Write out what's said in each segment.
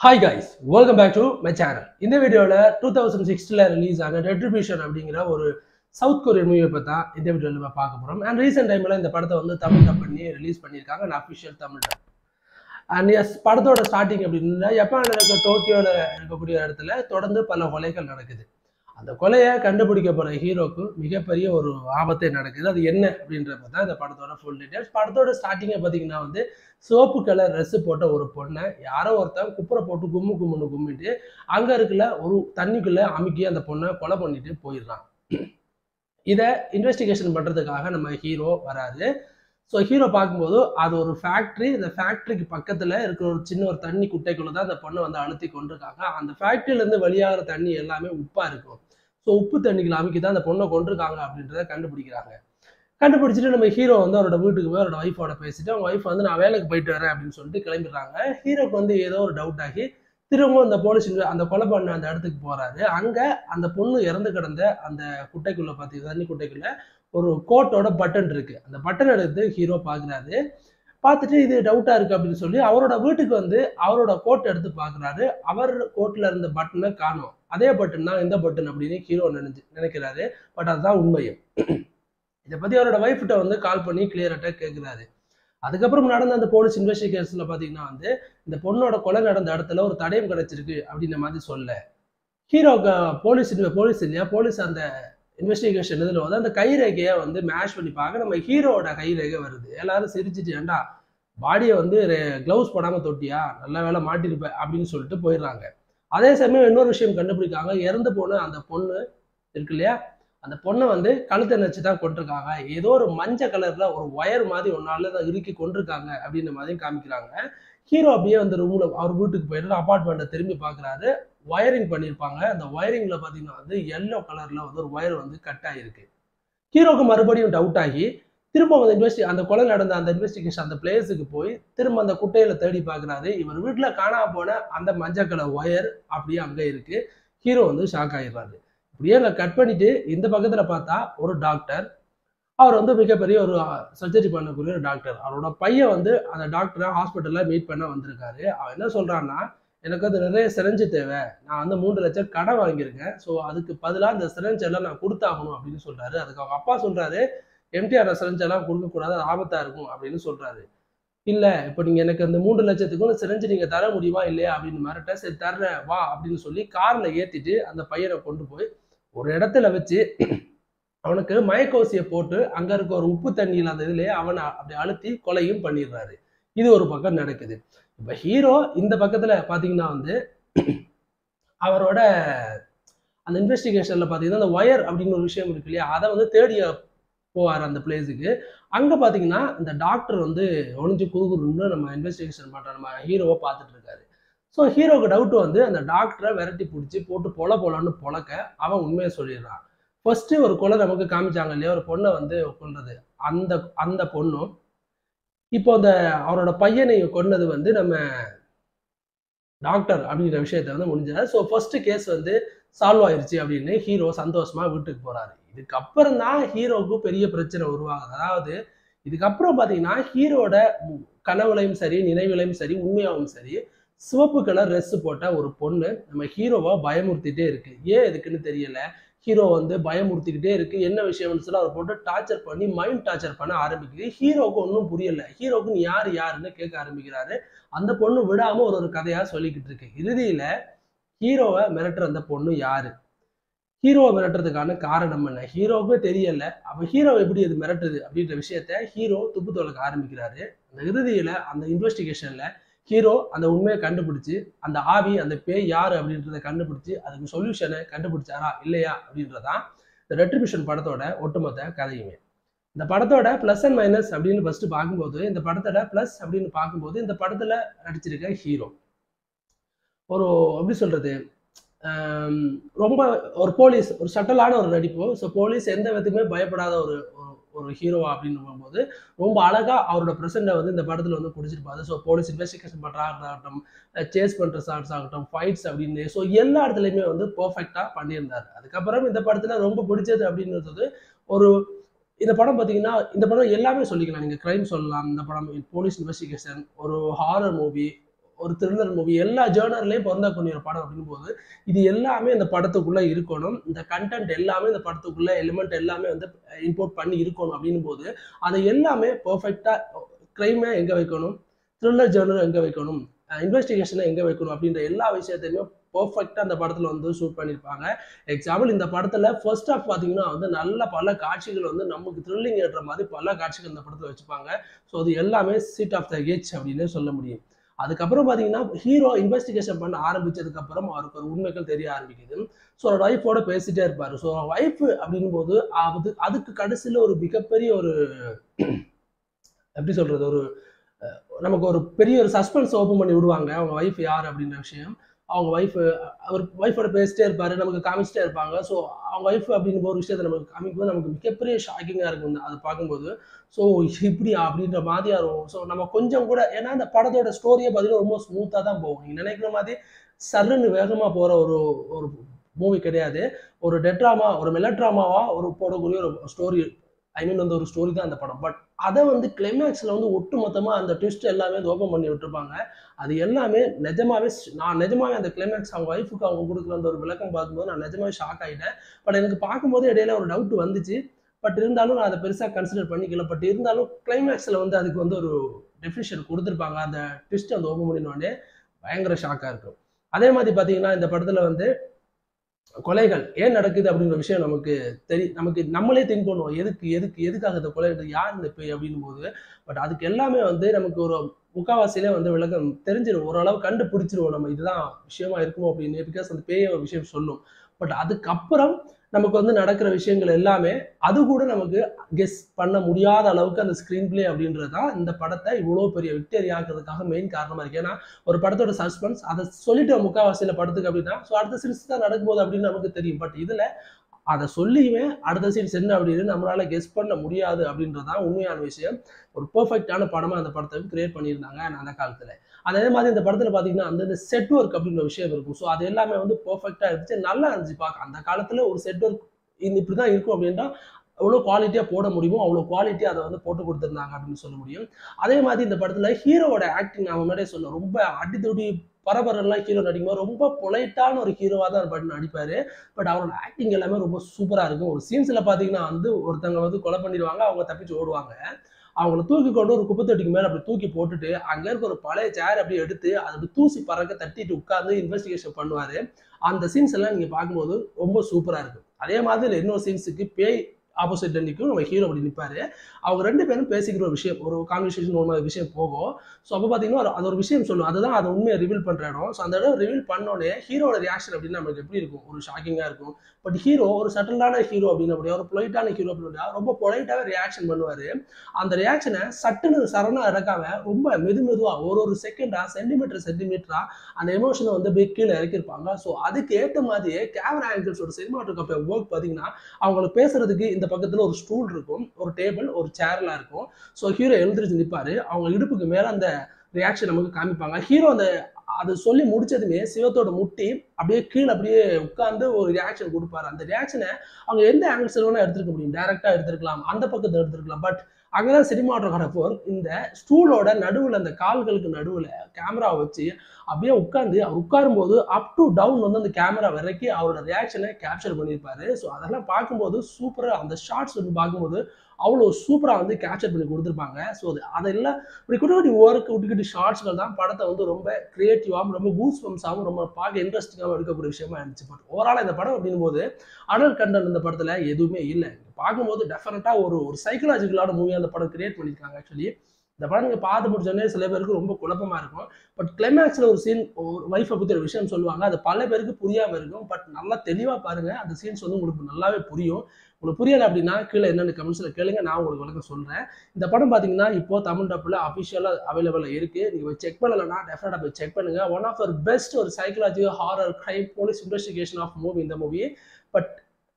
hi guys welcome back to my channel இந்த வீடியோவில் two thousand சிக்ஸ்டில் ரிலீஸ் ஆன ரெட்ரிபியூஷன் அப்படிங்கிற ஒரு சவுத் கொரியன் மூவியை பற்றி தான் இந்த வீடியோவில் நம்ம பார்க்க போகிறோம் அண்ட் ரீசெண்ட் டைமில் இந்த படத்தை வந்து தமிழ் டப் பண்ணி ரிலீஸ் பண்ணியிருக்காங்க and official Tamil dub and yes படத்தோட ஸ்டார்டிங் அப்படின்னா ஜப்பானில் இருக்க டோக்கியோவில் இருக்கக்கூடிய இடத்துல தொடர்ந்து பல கொலைகள் நடக்குது அந்த கொலையை கண்டுபிடிக்க போகிற ஹீரோக்கு மிகப்பெரிய ஒரு ஆபத்தே நடக்குது அது என்ன அப்படின்றப்ப தான் இந்த படத்தோட ஃபுல் டீட்டெயில்ஸ் படத்தோட ஸ்டார்டிங்கை பார்த்தீங்கன்னா வந்து சிவப்பு கலர் ட்ரெஸ் போட்ட ஒரு பொண்ணை யாரோ ஒருத்தன் குப்புரை போட்டு கும்மு கும்முன்னு கும்மிட்டு அங்கே இருக்கல ஒரு தண்ணிக்குள்ளே அமுக்கி அந்த பொண்ணை கொலை பண்ணிட்டு போயிடுறான் இதை இன்வெஸ்டிகேஷன் பண்ணுறதுக்காக நம்ம ஹீரோ வராது ஸோ ஹீரோ பார்க்கும்போது அது ஒரு ஃபேக்ட்ரி இந்த ஃபேக்ட்ரிக்கு பக்கத்தில் இருக்கிற ஒரு சின்ன ஒரு தண்ணி குட்டைக்குள்ளே தான் அந்த பொண்ணை வந்து அழுத்தி கொண்டிருக்காங்க அந்த ஃபேக்ட்ரியிலேருந்து வெளியாகிற தண்ணி எல்லாமே உப்பாக இருக்கும் ஸோ உப்பு தண்ணிக்குள்ள அமைக்கி தான் அந்த பொண்ணை கொண்டிருக்காங்க அப்படின்றத கண்டுபிடிக்கிறாங்க கண்டுபிடிச்சிட்டு நம்ம ஹீரோ வந்து அவரோட வீட்டுக்கு போய் அவரோட ஒய்ஃபோட பேசிட்டு அவங்க ஒய்ஃப் வந்து நான் வேலைக்கு போயிட்டு வரேன் அப்படின்னு சொல்லிட்டு கிளம்பிடுறாங்க ஹீரோக்கு வந்து ஏதோ ஒரு டவுட் ஆகி திரும்பவும் அந்த போலீஸ் அந்த கொலை பண்ண அந்த இடத்துக்கு போறாரு அங்க அந்த பொண்ணு இறந்து கிடந்த அந்த குட்டைக்குள்ள பாத்தீங்க தண்ணி குட்டைக்குள்ள ஒரு கோட்டோட பட்டன் இருக்கு அந்த பட்டன் எடுத்து ஹீரோ பாக்குறாரு பார்த்துட்டு இது டவுட்டா இருக்கு அப்படின்னு சொல்லி அவரோட வீட்டுக்கு வந்து அவரோட கோட் எடுத்து பாக்குறாரு அவர் கோட்ல இருந்த பட்டனை காணும் அதே பட்டன் தான் எந்த பட்டன் அப்படின்னு ஹீரோ நினைச்சு நினைக்கிறாரு பட் அதுதான் உண்மையும் இதை பத்தி அவரோட ஒய்ஃப்கிட்ட வந்து கால் பண்ணி கிளியரட்டா கேட்கிறாரு அதுக்கப்புறம் நடந்த அந்த போலீஸ் இன்வெஸ்டிகேஷன்ல பாத்தீங்கன்னா வந்து இந்த பொண்ணோட கொலை நடந்த இடத்துல ஒரு தடயம் கிடைச்சிருக்கு அப்படின்ற மாதிரி சொல்ல ஹீரோ போலீஸ் போலீஸ் இல்லையா போலீஸ் அந்த இன்வெஸ்டிகேஷன் இதில் வந்து அந்த கைரேகையை வந்து மேஷ் பண்ணி பார்க்க நம்ம ஹீரோவோட கைரேகை வருது எல்லாரும் சிரிச்சிட்டு ஏண்டா பாடியை வந்து க்ளவுஸ் போடாமல் தொட்டியா நல்ல வேலை மாட்டிருப்ப அப்படின்னு சொல்லிட்டு போயிடுறாங்க அதே சமயம் இன்னொரு விஷயம் கண்டுபிடிக்காங்க இறந்து போன அந்த பொண்ணு இருக்கு இல்லையா அந்த பொண்ணை வந்து கழுத்தை நினைச்சு தான் கொண்டிருக்காங்க ஏதோ ஒரு மஞ்சள் கலர்ல ஒரு ஒயர் மாதிரி ஒன்னால தான் இறுக்கி கொண்டிருக்காங்க அப்படின்ற மாதிரியும் காமிக்கிறாங்க ஹீரோ அப்படியே அந்த ரூம்ல அவர் வீட்டுக்கு போயிட்டு அப்பார்ட்மெண்ட்டை திரும்பி பாக்குறாரு ஒயரிங் பண்ணியிருப்பாங்க அந்த ஒயரிங்ல பாத்தீங்கன்னா வந்து எல்லோ கலர்ல வந்து ஒரு ஒயர் வந்து கட் ஆகிருக்கு ஹீரோக்கு மறுபடியும் டவுட் ஆகி திரும்ப அந்த இன்வெஸ்டி அந்த கொலை நடந்த அந்த இன்வெஸ்டிகேஷன் அந்த பிளேஸுக்கு போய் திரும்ப அந்த குட்டையில தேடி பார்க்குறாரு இவர் வீட்டுல காணாம போன அந்த மஞ்சள் கலர் ஒயர் அப்படியே அங்கே இருக்கு ஹீரோ வந்து ஷாக் ஆயிடுறாரு இப்படியே அங்கே கட் பண்ணிட்டு இந்த பக்கத்துல பார்த்தா ஒரு டாக்டர் அவர் வந்து மிகப்பெரிய ஒரு சர்ஜரி பண்ணக்கூடிய ஒரு டாக்டர் அவரோட பையன் வந்து அந்த டாக்டரை ஹாஸ்பிட்டல்ல மீட் பண்ண வந்திருக்காரு அவன் என்ன சொல்றான்னா எனக்கு வந்து நிறைய சிரஞ்சு தேவை நான் வந்து மூன்று லட்சம் கடன் வாங்கியிருக்கேன் ஸோ அதுக்கு பதிலாக இந்த சிரஞ்சு எல்லாம் நான் கொடுத்தாகணும் அப்படின்னு சொல்றாரு அதுக்கு அவங்க அப்பா சொல்றாரு எம்டிஆர் சிரஞ்சு எல்லாம் கொடுக்கக்கூடாது அது ஆபத்தா இருக்கும் அப்படின்னு சொல்றாரு இல்ல இப்போ நீங்க எனக்கு அந்த மூன்று லட்சத்துக்கும் சிரஞ்சு நீங்க தர முடியுமா இல்லையா அப்படின்னு மிரட்ட சரி தர்றேன் வா அப்படின்னு சொல்லி கார்ல ஏத்திட்டு அந்த பையனை கொண்டு போய் ஒரு இடத்துல வச்சு அவனுக்கு மயக்கோசியை போட்டு அங்க இருக்க ஒரு உப்பு தண்ணியில் அந்த இதுலயே அவனை அப்படி அழுத்தி கொலையும் பண்ணிடுறாரு இது ஒரு பக்கம் நடக்குது இப்ப ஹீரோ இந்த பக்கத்துல பாத்தீங்கன்னா வந்து அவரோட அந்த இன்வெஸ்டிகேஷன்ல பாத்தீங்கன்னா அந்த ஒயர் அப்படின்னு ஒரு விஷயம் இருக்கு இல்லையா அதை வந்து தேடி போவார் அந்த பிளேஸுக்கு அங்க பாத்தீங்கன்னா இந்த டாக்டர் வந்து ஒளிஞ்சு குறுகுறுன்னு நம்ம இன்வெஸ்டிகேஷன் பண்ற நம்ம ஹீரோவை பார்த்துட்டு இருக்காரு ஸோ ஹீரோக்கு டவுட் வந்து அந்த டாக்டரை விரட்டி பிடிச்சி போட்டு பொல பொலன்னு பொழக்க அவன் உண்மையை சொல்லிடுறான் ஃபர்ஸ்ட் ஒரு கொலை நமக்கு காமிச்சாங்க இல்லையா ஒரு பொண்ணை வந்து கொண்டது அந்த அந்த பொண்ணும் இப்போ அந்த அவரோட பையனை கொன்னது வந்து நம்ம டாக்டர் அப்படிங்கிற விஷயத்த வந்து முடிஞ்சாரு ஸோ ஃபர்ஸ்ட் கேஸ் வந்து சால்வ் ஆயிருச்சு அப்படின்னு ஹீரோ சந்தோஷமா வீட்டுக்கு போறாரு இதுக்கப்புறம் தான் ஹீரோவுக்கு பெரிய பிரச்சனை உருவாகுது அதாவது இதுக்கப்புறம் பார்த்தீங்கன்னா ஹீரோட கனவுலையும் சரி நினைவுலையும் சரி உண்மையாகவும் சரி சிவப்பு கலர் ட்ரெஸ் போட்ட ஒரு பொண்ணு நம்ம ஹீரோவை பயமுறுத்திட்டே இருக்கு ஏன் எதுக்குன்னு தெரியல ஹீரோ வந்து பயமுறுத்திக்கிட்டே இருக்கு என்ன விஷயம்னு சொல்லி அவர் போட்டு டார்ச்சர் பண்ணி மைண்ட் டார்ச்சர் பண்ண ஆரம்பிக்குது ஹீரோவுக்கு ஒன்றும் புரியல ஹீரோவுக்கு நீ யார் யாருன்னு கேட்க ஆரம்பிக்கிறாரு அந்த பொண்ணு விடாம ஒரு ஒரு கதையா சொல்லிக்கிட்டு இருக்கு இறுதியில ஹீரோவை மிரட்டுற அந்த பொண்ணு யாரு ஹீரோவை மிரட்டுறதுக்கான காரணம் என்ன ஹீரோவுக்கே தெரியல அப்ப ஹீரோ எப்படி அது மிரட்டுது அப்படின்ற விஷயத்த ஹீரோ துப்பு தொலைக்க ஆரம்பிக்கிறாரு அந்த இறுதியில அந்த இன்வெஸ்டிகேஷன்ல ஹீரோ அந்த உண்மையை கண்டுபிடிச்சு அந்த ஆவி அந்த பேய் யாரு அப்படின்றத கண்டுபிடிச்சு அதுக்கு சொல்யூஷனை கண்டுபிடிச்சாரா இல்லையா அப்படின்றதான் இந்த ரெட்ரிபியூஷன் படத்தோட ஒட்டுமொத்த கதையுமே இந்த படத்தோட ப்ளஸ் அண்ட் மைனஸ் அப்படின்னு ஃபர்ஸ்ட் பார்க்கும்போது இந்த படத்தோட ப்ளஸ் அப்படின்னு பார்க்கும்போது இந்த படத்துல நடிச்சிருக்க ஹீரோ ஒரு எப்படி சொல்றது ரொம்ப ஒரு போலீஸ் ஒரு சட்டலான ஒரு நடிப்பு ஸோ போலீஸ் எந்த விதத்துமே பயப்படாத ஒரு ஒரு ஹீரோவா அப்படின்னு போகும்போது ரொம்ப அழகா அவரோட ப்ரெசென்ட்டை வந்து இந்த படத்துல வந்து பிடிச்சிருப்பாரு ஸோ போலீஸ் இன்வெஸ்டிகேஷன் பண்றாகட்டும் சேஸ் பண்ற ஷார்ட்ஸ் ஆகட்டும் ஃபைட்ஸ் அப்படின்னு ஸோ எல்லா இடத்துலையுமே வந்து பர்ஃபெக்டா பண்ணியிருந்தாரு அதுக்கப்புறம் இந்த படத்துல ரொம்ப பிடிச்சது அப்படின்றது ஒரு இந்த படம் பார்த்தீங்கன்னா இந்த படம் எல்லாமே சொல்லிக்கலாம் நீங்க கிரைம் சொல்லலாம் இந்த படம் போலீஸ் இன்வெஸ்டிகேஷன் ஒரு ஹாரர் மூவி ஒரு த்ரில்லர் மூவி எல்லா ஜேர்னர்லையும் பொருந்தக்கூடிய ஒரு படம் அப்படின் போது இது எல்லாமே இந்த படத்துக்குள்ள இருக்கணும் இந்த கண்டென்ட் எல்லாமே இந்த படத்துக்குள்ள எலிமெண்ட் எல்லாமே வந்து இம்போர்ட் பண்ணி இருக்கணும் அப்படின் போது அதை எல்லாமே பர்ஃபெக்டா கிரைமை எங்க வைக்கணும் த்ரில்லர் ஜேர்னர் எங்க வைக்கணும் இன்வெஸ்டிகேஷனை எங்க வைக்கணும் அப்படின்ற எல்லா விஷயத்தையுமே பர்ஃபெக்டாக அந்த படத்தில் வந்து ஷூட் பண்ணியிருப்பாங்க எக்ஸாம்பிள் இந்த படத்தில் ஃபர்ஸ்ட் ஆஃப் பார்த்தீங்கன்னா வந்து நல்ல பல காட்சிகள் வந்து நமக்கு த்ரில்லிங் ஏற்ற மாதிரி பல காட்சிகள் இந்த படத்தில் வச்சுப்பாங்க ஸோ அது எல்லாமே சீட் ஆஃப் த ஹெச் அப்படின்னே சொல்ல முடியும் அதுக்கப்புறம் பார்த்தீங்கன்னா ஹீரோ இன்வெஸ்டிகேஷன் பண்ண ஆரம்பிச்சதுக்கப்புறம் அவருக்கு ஒரு உண்மைகள் தெரிய ஆரம்பிக்குது ஸோ அவர் ஒய்ஃபோட பேசிட்டே இருப்பார் ஸோ ஒய்ஃப் அப்படின் போது அது அதுக்கு கடைசியில் ஒரு மிகப்பெரிய ஒரு எப்படி சொல்றது ஒரு நமக்கு ஒரு பெரிய ஒரு சஸ்பென்ஸ் ஓப்பன் பண்ணி விடுவாங்க அவங்க ஒய்ஃப் யார் அப்படின்ற விஷயம் அவங்க ஒய்ஃப் அவர் ஒய்ஃபோட பேசிட்டே இருப்பாரு நமக்கு காமிச்சிட்டே இருப்பாங்க ஸோ அவங்க ஒய்ஃப் அப்படிங்கிற ஒரு விஷயத்தை நமக்கு காமிக்கும்போது நமக்கு மிகப்பெரிய ஷாக்கிங்காக இருக்கும் அதை பார்க்கும்போது ஸோ இப்படி அப்படின்ற மாதிரியா இருக்கும் ஸோ நம்ம கொஞ்சம் கூட ஏன்னா அந்த படத்தோட ஸ்டோரியை பார்த்தீங்கன்னா ரொம்ப ஸ்மூத்தாக தான் போகும் நீங்கள் நினைக்கிற மாதிரி சர்ன்னு வேகமாக போகிற ஒரு ஒரு மூவி கிடையாது ஒரு டெட்ராமா ஒரு மெலட்ராமாவா ஒரு போடக்கூடிய ஒரு ஸ்டோரி ஐ மீன் வந்து ஒரு ஸ்டோரி தான் அந்த படம் பட் அதை வந்து கிளைமேக்ஸில் வந்து ஒட்டு மொத்தமாக அந்த ட்விஸ்ட் எல்லாமே வந்து ஓப்பன் பண்ணி விட்டுருப்பாங்க அது எல்லாமே நிஜமாவே நான் நிஜமாவே அந்த கிளைமேக்ஸ் அவங்க ஒய்ஃபுக்கு அவங்க கொடுக்குற அந்த ஒரு விளக்கம் பார்க்கும்போது நான் நிஜமாவே ஷாக் ஆகிட்டேன் பட் எனக்கு பார்க்கும்போது இடையில ஒரு டவுட் வந்துச்சு பட் இருந்தாலும் நான் அதை பெருசாக கன்சிடர் பண்ணிக்கல பட் இருந்தாலும் கிளைமேக்ஸில் வந்து அதுக்கு வந்து ஒரு டெஃபினிஷன் கொடுத்துருப்பாங்க அந்த ட்விஸ்ட் அந்த ஓப்பன் பண்ணினோடனே பயங்கர ஷாக்காக இருக்கும் அதே மாதிரி பார்த்தீங்கன்னா இந்த படத்தில் வந்து கொலைகள் ஏன் நடக்குது அப்படிங்கிற விஷயம் நமக்கு தெரி நமக்கு நம்மளே திங்க் பண்ணுவோம் எதுக்கு எதுக்கு எதுக்காக இந்த கொலை யார் இந்த பேய் அப்படின் போது பட் அதுக்கு எல்லாமே வந்து நமக்கு ஒரு முக்காவாசியிலே வந்து விளக்கம் தெரிஞ்சிடும் ஓரளவு கண்டுபிடிச்சிருவோம் நம்ம இதுதான் விஷயமா இருக்குமோ அப்படின்னு பிகாஸ் அந்த பேய ஒரு விஷயம் சொல்லும் பட் அதுக்கப்புறம் நமக்கு வந்து நடக்கிற விஷயங்கள் எல்லாமே அது கூட நமக்கு கெஸ் பண்ண முடியாத அளவுக்கு அந்த ஸ்க்ரீன் பிளே அப்படின்றது தான் இந்த படத்தை இவ்வளோ பெரிய விக்டரி ஆக்குறதுக்காக மெயின் காரணமாக இருக்கு ஏன்னா ஒரு படத்தோட சஸ்பென்ஸ் அதை சொல்லிட்டு முக்காவாசியில் படத்துக்கு அப்படின்னா ஸோ அடுத்த சீன்ஸ் தான் நடக்கும்போது அப்படின்னு நமக்கு தெரியும் பட் இதில் அதை சொல்லியுமே அடுத்த சீன்ஸ் என்ன அப்படின்னு நம்மளால கெஸ் பண்ண முடியாது அப்படின்றதான் உண்மையான விஷயம் ஒரு பெர்ஃபெக்டான படமா அந்த படத்தை கிரியேட் பண்ணியிருந்தாங்க அந்த காலத்துல அதே மாதிரி இந்த படத்துல பாத்தீங்கன்னா அந்த செட் ஒர்க் அப்படின்ற விஷயம் இருக்கும் ஸோ அது எல்லாமே வந்து பெர்ஃபெக்டா இருந்துச்சு நல்லா இருந்துச்சு பார்க்க அந்த காலத்துல ஒரு செட் ஒர்க் இப்படிதான் இருக்கும் அப்படின்னா எவ்வளோ குவாலிட்டியாக போட முடியுமோ அவ்வளோ குவாலிட்டியாக அதை வந்து போட்டு கொடுத்துருந்தாங்க அப்படின்னு சொல்ல முடியும் அதே மாதிரி இந்த படத்தில் ஹீரோவோட ஆக்டிங் நான் முன்னாடியே சொன்னேன் ரொம்ப அடித்தொடி பரபரெல்லாம் ஹீரோ நடிக்கும்போது ரொம்ப பொலைட்டான ஒரு ஹீரோவாக தான் பட் நடிப்பார் பட் அவரோட ஆக்டிங் எல்லாமே ரொம்ப சூப்பராக இருக்கும் ஒரு சீன்ஸில் பார்த்தீங்கன்னா வந்து ஒருத்தவங்க வந்து கொலை பண்ணிடுவாங்க அவங்க தப்பிச்சு ஓடுவாங்க அவங்கள தூக்கி கொண்டு ஒரு குப்பத்தொட்டிக்கு மேலே அப்படி தூக்கி போட்டுட்டு அங்கே இருக்க ஒரு பழைய சேர் அப்படி எடுத்து அதை அப்படி தூசி பறக்க தட்டிட்டு உட்காந்து இன்வெஸ்டிகேஷன் பண்ணுவார் அந்த சீன்ஸ் எல்லாம் நீங்கள் பார்க்கும்போது ரொம்ப சூப்பராக இருக்கும் அதே மாதிரி இன்னொரு சீன்ஸுக்கு பேய் ஆப்போசிட்ல நிற்கும் நம்ம ஹீரோ அப்படி நிற்பாரு அவங்க ரெண்டு பேரும் பேசிக்கிற ஒரு விஷயம் ஒரு கான்வர்சேஷன் ஒரு மாதிரி விஷயம் போகும் ஸோ அப்போ பார்த்தீங்கன்னா அது ஒரு விஷயம் சொல்லும் அதுதான் அதை உண்மையை ரிவீல் பண்ணுற இடம் ஸோ அந்த இடம் ரிவீல் பண்ணோடனே ஹீரோட ரியாக்ஷன் அப்படின்னு நமக்கு எப்படி இருக்கும் ஒரு ஷாக்கிங்காக இருக்கும் பட் ஹீரோ ஒரு சட்டிலான ஹீரோ அப்படின்னு அப்படியே ஒரு பொலைட்டான ஹீரோ அப்படின்னா ரொம்ப பொலைட்டாகவே ரியாக்ஷன் பண்ணுவார் அந்த ரியாக்ஷனை சட்டுன்னு சரணா இறக்காம ரொம்ப மெது மெதுவாக ஒரு ஒரு செகண்டா சென்டிமீட்டர் சென்டிமீட்டரா அந்த எமோஷனை வந்து அப்படியே கீழே இறக்கிருப்பாங்க ஸோ அதுக்கு ஏற்ற மாதிரியே கேமரா ஆங்கிள்ஸோட சினிமாட்டோகிராஃபி ஒர்க் பார்த்தீங்கன்னா அவங்களுக்கு பேசுறதுக்கு இந்த பக்கத்தில் ஒரு ஸ்டூல் இருக்கும் ஒரு டேபிள் ஒரு சேர்லாம் இருக்கும் ஸோ ஹீரோ எழுந்திரிச்சு நிற்பாரு அவங்க இடுப்புக்கு மேலே அந்த ரியாக்ஷன் நமக்கு காமிப்பாங்க ஹீரோ அந்த அது சொல்லி முடிச்சதுமே சிவத்தோட முட்டி அப்படியே கீழே அப்படியே உட்காந்து ஒரு ரியாக்ஷன் கொடுப்பாரு அந்த ரியாக்ஷனை அவங்க எந்த ஆங்கிள்ஸ் வேணா எடுத்துருக்க முடியும் டைரக்டா எடுத்துருக்கலாம் அந்த பக்கத்தை எடுத்துருக்கலாம் பட் அங்கதான் சினிமாட்டோகிராஃபர் இந்த ஸ்டூலோட நடுவில் அந்த கால்களுக்கு நடுவில் கேமரா வச்சு அப்படியே உட்காந்து அவர் உட்காரும் போது அப் டு டவுன் வந்து அந்த கேமரா வரைக்கும் அவரோட ரியாக்ஷனை கேப்சர் பண்ணியிருப்பாரு ஸோ அதெல்லாம் பார்க்கும்போது சூப்பராக அந்த ஷார்ட்ஸ் வந்து பார்க்கும்போது அவ்வளோ சூப்பராக வந்து கேப்சர் பண்ணி கொடுத்துருப்பாங்க ஸோ அது அதெல்லாம் இப்படி குட்டி குட்டி ஒர்க் குட்டி குட்டி ஷார்ட்ஸ்கள் தான் படத்தை வந்து ரொம்ப கிரியேட்டிவாகவும் ரொம்ப கூஸ் பம்ஸாகவும் ரொம்ப பார்க்க இன்ட்ரெஸ்டிங்காகவும் எடுக்கக்கூடிய விஷயமா இருந்துச்சு பட் ஓவரால் இந்த படம் அப்படின் போது அடல் கண்டென்ட் இந்த படத்தில் எதுவுமே இல்லை பார்க்கும்போது டெஃபினட்டாக ஒரு ஒரு சைக்கலாஜிக்கலான மூவியாக அந்த படம் கிரியேட் பண்ணியிருக்காங்க ஆக்சுவலி இந்த படம் நீங்கள் பார்த்து முடிச்சோடனே சில பேருக்கு ரொம்ப குழப்பமா இருக்கும் பட் கிளைமேக்ஸில் ஒரு சீன் ஒரு ஒய்ஃபை பற்றி ஒரு விஷயம் சொல்லுவாங்க அது பல பேருக்கு புரியாமல் இருக்கும் பட் நல்லா தெளிவாக பாருங்க அந்த சீன்ஸ் வந்து உங்களுக்கு நல்லாவே புரியும் உங்களுக்கு புரியலை அப்படின்னா கீழே என்னென்ன கமெண்ட்ஸில் கேளுங்க நான் உங்களுக்கு விளக்கம் சொல்கிறேன் இந்த படம் பார்த்தீங்கன்னா இப்போ தமிழ் டப்பில் அஃபிஷியலாக அவைலபிளாக இருக்குது நீங்கள் போய் செக் பண்ணலைன்னா டெஃபினட்டாக போய் செக் பண்ணுங்க ஒன் ஆஃப் அவர் பெஸ்ட் ஒரு psychology horror crime police investigation of movie இந்த மூவி பட்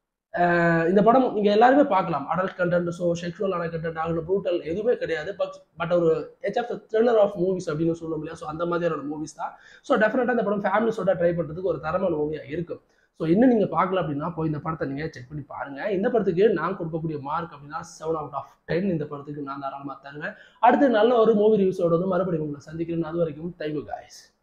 இந்த படம் நீங்க எல்லாருமே பார்க்கலாம் அடல்ட் கண்டென்ட் ஸோ செக்ஷுவலான கண்டென்ட் ஆகணும் ப்ரூட்டல் எதுவுமே கிடையாது பட் பட் ஒரு H of thriller of movies அப்படின்னு சொல்ல முடியாது ஸோ அந்த மாதிரியான மூவிஸ் தான் ஸோ டெஃபினட்டாக இந்த படம் ஃபேமிலிஸோட ட்ரை பண்ணுறதுக்கு ஒரு தரமான மூவியாக இருக்கும் ஸோ இன்னும் நீங்கள் பார்க்கல அப்படின்னா போய் இந்த படத்தை நீங்கள் செக் பண்ணி பாருங்க இந்த படத்துக்கு நான் கொடுக்கக்கூடிய மார்க் அப்படின்னா செவன் அவுட் ஆஃப் டென் இந்த படத்துக்கு நான் தாராளமாக தருவேன் அடுத்து நல்ல ஒரு மூவி ரிவ்யூஸோட வந்து மறுபடியும் உங்களை சந்திக்கிறேன் அது வரைக்கும் தேங்க்யூ காய்ஸ்